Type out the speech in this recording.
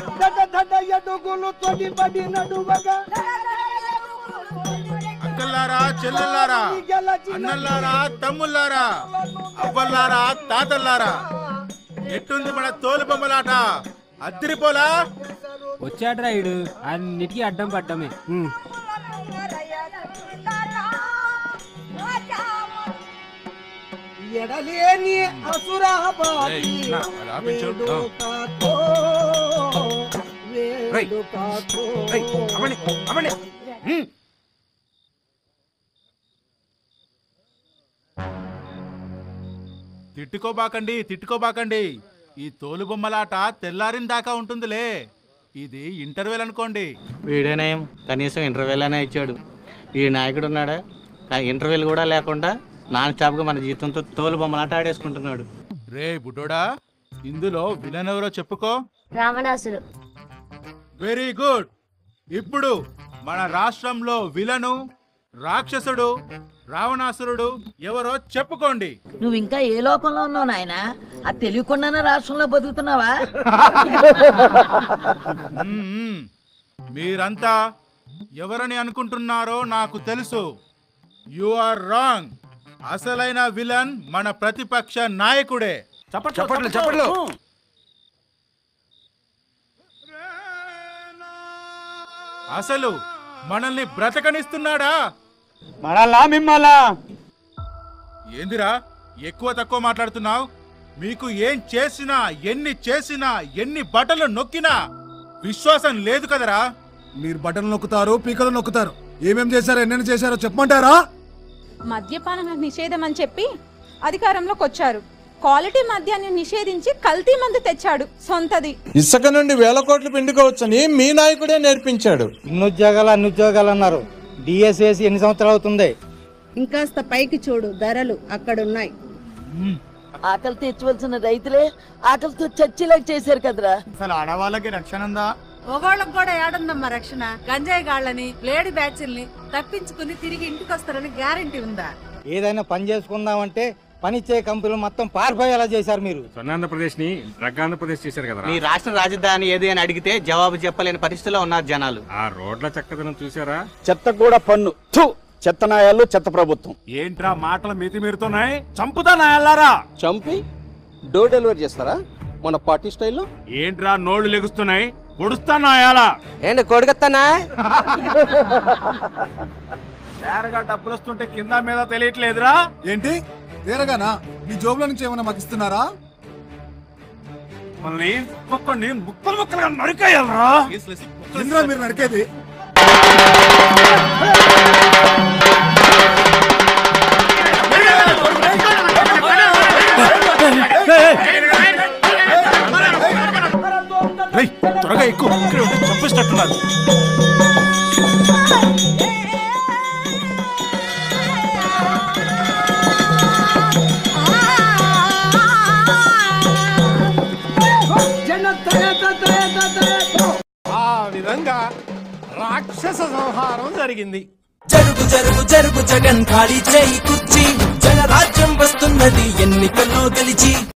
దడ దడ ఎడుగులు తొడిబడి నడువగా అక్కల్లారా చెల్లెల్లారా అన్నల్లారా తమ్ముల్లారా అవ్వల్లారా తాతల్లారా ఎట్టుంది మన తోలు బొమ్మలాట అద్దరిపోలా వచ్చాడ్రా ఇడు అన్నిటికీ అడ్డం పడ్డమే ఎడలేని అసురాబాది ఏయ్, నా, అది ఆపించు. వేడుకతో, వేడుకతో. తిట్టుకోబాకండి తిట్టుకోబాకండి ఈ తోలు బొమ్మలాట తెల్లారిన దాకా ఉంటుందిలే ఇది ఇంటర్వెల్ అనుకోండి వీడేనేం కనీసం ఇంటర్వ్యూల్ అనే ఇచ్చాడు ఈ నాయకుడు ఉన్నాడా కా- ఇంటర్వ్యూలు కూడా లేకుండా నాన్ స్టాప్గా మన జీతంతో తోలు బొమ్మలాట ఆడేసుకుంటున్నాడు రే బుడ్డోడా ఇందులో విలన్ ఎవరో చెప్పుకో రావణాసురు వెరీ గుడ్ ఇప్పుడు మన రాష్ట్రంలో విలను రాక్షసుడు రావణాసురుడు ఎవరో చెప్పుకోండి నువ్వు ఇంకా ఏ లోకంలో ఉన్నావు నాయనా అది తెలియకుండానే రాష్ట్రంలో బతుకుతున్నావా మ్మ్. మీరంతా ఎవరని అనుకుంటున్నారో నాకు తెలుసు యు ఆర్ రాంగ్ అసలైన విలన్ మన ప్రతిపక్ష నాయకుడే చప్పట్లు చప్పట్లు అసలు మనల్ని బ్రతకనిస్తున్నాడా మనల్లా మిమ్మల్లా ఏందిరా ఎక్కువ తక్కువ మాట్లాడుతున్నావు మీకు ఏం చేసినా ఎన్ని చేసినా ఎన్ని బట్టలు నొక్కినా విశ్వాసం లేదు కదరా మీరు బటన్ నొక్కుతారు పీకలు నొక్కుతారు ఏమేం చేశారో ఎన్నెన్ని చేశారో చెప్పమంటారా మద్యపాన నిషేధం అని చెప్పి అధికారంలోకి వచ్చారు క్వాలిటీ మద్యాన్ని నిషేధించి కల్తీ మందు తెచ్చాడు సొంతది ఇసుక నుండి వేల కోట్లు పిండుకోవచ్చని మీ నాయకుడే నేర్పించాడు ఇన్ని ఉద్యోగాలు అన్ని ఉద్యోగాలు అన్నారు డిఎస్ వేసి ఎన్ని సంవత్సరాలు అవుతుంది ఇంకాస్త పైకి చూడు ధరలు అక్కడున్నాయి ఆకలి తెచ్చవలసిన రైతులే ఆకలితో చచ్చేలాగా చేశారు కదరా అసలు ఆడవాళ్ళకి రక్షణ ఉందా మగవాళ్ళకు కూడా ఏడుందమ్మా రక్షణ గంజాయి గాళ్ళని లేడీ బ్యాచ్ల్ని తప్పించుకుని తిరిగి ఇంటికి వస్తారని గ్యారంటీ ఉందా ఏదైనా పని చేసుకుందామంటే పని ఇచ్చే కంపెనీలు మొత్తం పారిపోయేలా చేశారు మీరు స్వర్ణాంధ్రప్రదేశ్ ని డ్రగ్ ఆంధ్రప్రదేశ్ చేశారు కదా మీ రాష్ట్ర రాజధాని ఏది అని అడిగితే జవాబు చెప్పలేని పరిస్థితిలో ఉన్నారు జనాలు ఆ రోడ్ల చక్కదనం చూసారా చెత్త కూడా పన్ను చెత్త నాయాలు చెత్త ప్రభుత్వం ఏంట్రా మాటలు మితి మీరుతున్నాయి చంపుతా నాయల్లారా చంపి డోర్ డెలివరీ చేస్తారా మన పార్టీ స్టైల్లో ఏంట్రా నోళ్లు లెగుస్తున్నాయి పొడుస్తా నాయాలా ఏంటి కొడుకత్తానా తేరగా డబ్బులు వస్తుంటే కింద మీద తెలియట్లేదురా ఏంటి వేరగానా మీ జోబులో నుంచి ఏమైనా మాకు ఇస్తున్నారా మనల్ని ఒక్కొక్కడిని ముక్కలు ముక్కలుగా నరికేయాలరా ఇంద్రా మీరు నడికేది రేయ్, త్వరగా ఎక్కువ చంపిస్తున్నారు జన తయ తయ తయ ఆ విధంగా రాక్షస సంహారం జరిగింది జరుగు జరుగు జరుగు జగన్ ఖాళీ చేయి కుర్చీ జనరాజ్యం వస్తున్నది ఎన్నికల్లో గెలిచి